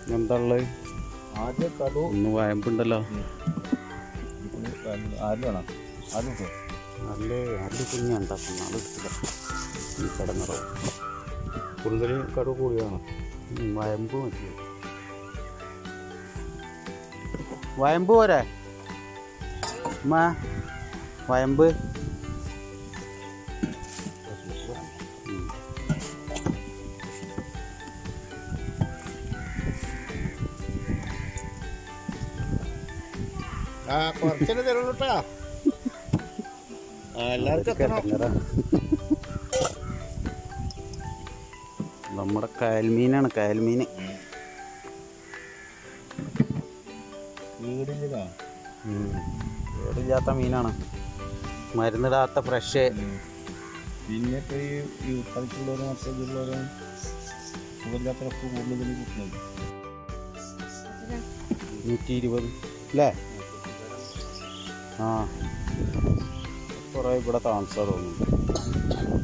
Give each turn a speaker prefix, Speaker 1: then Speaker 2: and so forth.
Speaker 1: എന്താ ഉള്ളത്
Speaker 2: ആദ്യം കടു
Speaker 1: ഒന്ന് വയമ്പുണ്ടല്ലോ
Speaker 2: ആദ്യം വേണം ആദ്യം കിട്ടും
Speaker 1: നല്ല അടി കുഞ്ഞി ഉണ്ടാക്കും നാളെ എടുത്തില്ല ഈ കടന്നറോ കൂടുതൽ കടു കൂടിയാണ് വയമ്പ് മതി വയമ്പ് പോരെ അമ്മ വയമ്പ് ഉം.
Speaker 2: ആ കുറച്ചല്ലേ തരുള്ളൂ കേട്ടാ എല്ലാവർക്കും എത്തണം
Speaker 1: കിടങ്ങറ. നമ്മുടെ കയൽമീനാണ് കയൽമീൻ
Speaker 2: വീടില്ലതാ
Speaker 1: വേടില്ലാത്ത മീനാണ് മരുന്നിടാത്ത ഫ്രഷ്
Speaker 2: പിന്നെ ഇപ്പൊ ഈ ഈ കളിക്കുള്ളവരും മറ്റേ ഇതിലുള്ളവരും സുഖമില്ലാത്തവരൊക്കെ കൂടുതൽ കിട്ടുന്നത്
Speaker 1: നൂറ്റി ഇരുപത് അല്ലേ ആ കുറേ ഇവിടെ താമസം തോന്നുന്നു